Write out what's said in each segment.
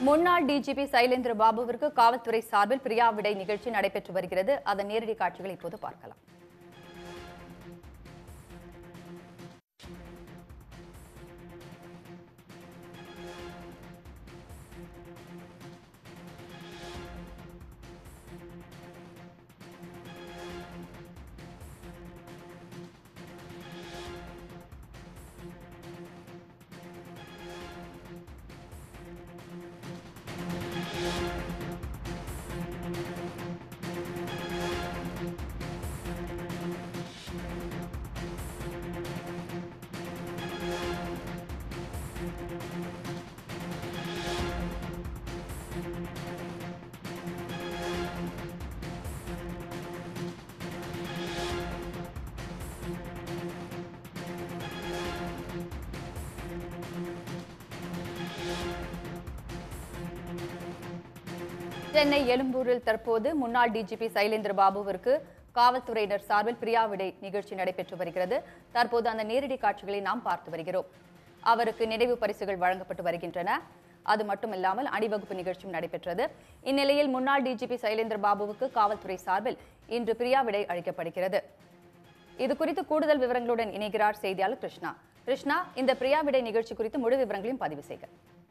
முன்னாள் டிஜிபி சைலேந்திர பாபுவிற்கு காவல்துறை சார்பில் பிரியா விடை நிகழ்ச்சி நடைபெற்று வருகிறது அதன் நேரடி காட்சிகளை இப்போது பார்க்கலாம் சென்னை எழும்பூரில் தற்போது முன்னாள் டிஜிபி சைலேந்திர பாபுவிற்கு காவல்துறையினர் சார்பில் பிரியா விடை நிகழ்ச்சி நடைபெற்று வருகிறது தற்போது அந்த நேரடி காட்சிகளை நாம் பார்த்து வருகிறோம் அவருக்கு நினைவு பரிசுகள் வழங்கப்பட்டு வருகின்றன அது மட்டுமில்லாமல் அணிவகுப்பு நிகழ்ச்சியும் நடைபெற்றது இந்நிலையில் முன்னாள் டிஜிபி சைலேந்திர பாபுவுக்கு காவல்துறை சார்பில் இன்று பிரியா விடை அளிக்கப்படுகிறது இது குறித்து கூடுதல் விவரங்களுடன் இணைகிறார் செய்தியாளர் கிருஷ்ணா கிருஷ்ணா இந்த பிரியா விடை நிகழ்ச்சி குறித்து முழு விவரங்களையும் பதிவு செய்க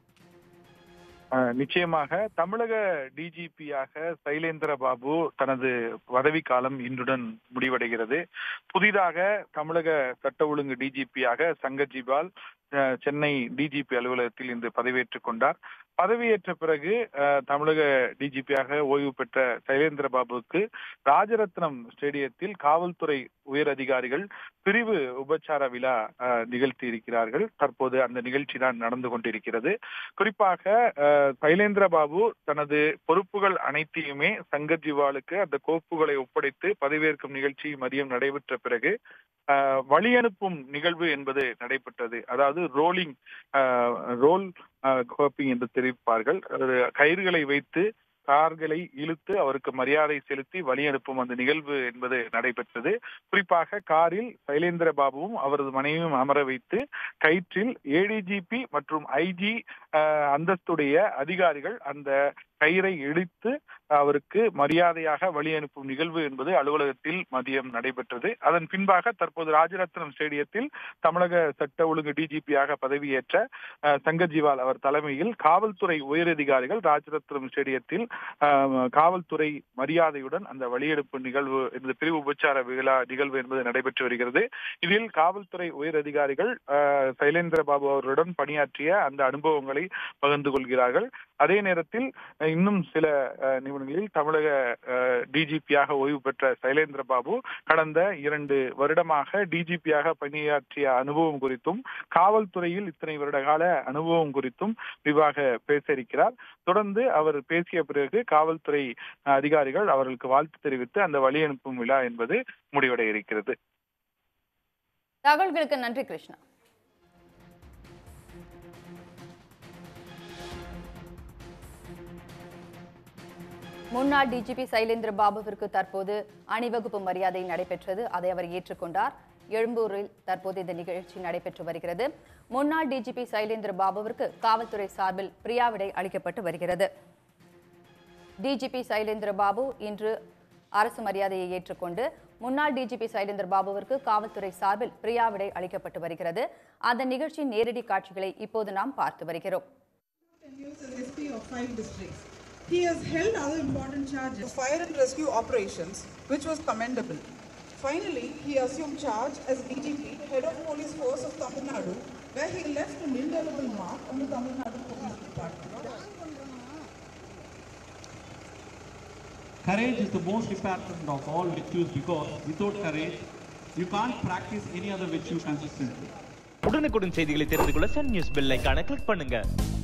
அஹ் நிச்சயமாக தமிழக டிஜிபியாக சைலேந்திர பாபு தனது பதவிக்காலம் இன்றுடன் முடிவடைகிறது புதிதாக தமிழக சட்ட ஒழுங்கு டிஜிபியாக சங்கர்ஜிபால் அஹ், சென்னை டிஜிபி அலுவலகத்தில் இன்று பதவியேற்றுக் கொண்டார் பதவியேற்ற பிறகு அஹ், தமிழக டிஜிபியாக ஓய்வு பெற்ற சைலேந்திர பாபுவுக்கு ராஜரத்னம் ஸ்டேடியத்தில் காவல்துறை உயர் அதிகாரிகள் பிரிவு உபச்சார விழா அஹ், நிகழ்த்தி இருக்கிறார்கள் தற்போது அந்த நிகழ்ச்சி தான் நடந்து கொண்டிருக்கிறது குறிப்பாக அஹ், சைலேந்திர பாபு தனது பொறுப்புகள் அனைத்தையுமே சங்கர் ஜிவாலுக்கு அந்த கோப்புகளை ஒப்படைத்து பதவியேற்கும் நிகழ்ச்சி மதியம் நடைபெற்ற பிறகு அஹ், வழி அனுப்பும் நிகழ்வு என்பது நடைபெற்றது அதாவது ரோலிங் ரோல் கோப்பிங் என்று தெரிவிப்பார்கள் அது கயிறுகளை வைத்து கார்களை இழுத்து அவருக்கு மரியாதை செலுத்தி வழி அனுப்பும் அந்த நிகழ்வு என்பது நடைபெற்றது குறிப்பாக காரில் சைலேந்திர பாபுவும் அவரது மனைவியும் அமர வைத்து கயிற்றில் ஏடிஜிபி மற்றும் ஐஜி அந்தஸ்துடைய அதிகாரிகள் அந்த கயிறை இழுத்து அவருக்கு மரியாதையாக வழி அனுப்பும் நிகழ்வு என்பது அலுவலகத்தில் மதியம் நடைபெற்றது அதன் பின்பாக தற்போது ராஜரத்னம் ஸ்டேடியத்தில் தமிழக சட்ட ஒழுங்கு டிஜிபியாக பதவியேற்ற அஹ், சங்கர் ஜிவால் அவர் தலைமையில் காவல்துறை உயரதிகாரிகள் ராஜரத்னம் ஸ்டேடியத்தில் அஹ், காவல்துறை மரியாதையுடன் அந்த வழியெடுப்பு நிகழ்வு இந்த பிரிவு உபச்சார விழா நிகழ்வு என்பது நடைபெற்று வருகிறது இதில் காவல்துறை உயர் அதிகாரிகள் அஹ், சைலேந்திர பாபு அவர்களுடன் பணியாற்றிய அந்த அனுபவங்களை பகிர்ந்து கொள்கிறார்கள் அதே நேரத்தில் அஹ், இன்னும் சில அஹ், நிமிடங்களில் தமிழக டிஜிபியாக ஓய்வு பெற்ற சைலேந்திர பாபு கடந்த இரண்டு வருடமாக டிஜிபியாக பணியாற்றிய அனுபவம் குறித்தும் காவல்துறையில் இத்தனை வருட கால அனுபவம் குறித்தும் விரிவாக பேச இருக்கிறார் தொடர்ந்து அவர் பேசிய பிறகு காவல்துறை அஹ், அதிகாரிகள் அவர்களுக்கு வாழ்த்து தெரிவித்து அந்த வழி அனுப்பும் விழா என்பது முடிவடைய இருக்கிறது தகவல்களுக்கு நன்றி கிருஷ்ணா முன்னாள் டிஜிபி சைலேந்திர பாபுவிற்கு தற்போது அணிவகுப்பு மரியாதை நடைபெற்றது அதை அவர் ஏற்றுக்கொண்டார் எழும்பூரில் தற்போது இந்த நிகழ்ச்சி நடைபெற்று வருகிறது முன்னாள் டிஜிபி சைலேந்திர பாபுவிற்கு காவல்துறை சார்பில் பிரியாவிடை அளிக்கப்பட்டு வருகிறது டிஜிபி சைலேந்திர பாபு இன்று அரசு மரியாதையை ஏற்றுக்கொண்டு முன்னாள் டிஜிபி சைலேந்திர பாபுவிற்கு காவல்துறை சார்பில் பிரியாவிடை அளிக்கப்பட்டு வருகிறது அந்த நிகழ்ச்சியின் நேரடி காட்சிகளை இப்போது நாம் பார்த்து வருகிறோம் tenures as SP of five districts. He has held other important charges. fire and rescue operations, which was commendable. Finally, he assumed charge as DGP, head of police force of Tamil Nadu, where he left an indelible mark on the Tamil Nadu police department. Courage is the most important of all virtues because without courage, you can't practice any other virtue consistently. உடனுக்குடன் செய்திகளை தெரிந்து கொள்ள Sun news bell ஐகானை click பண்ணுங்க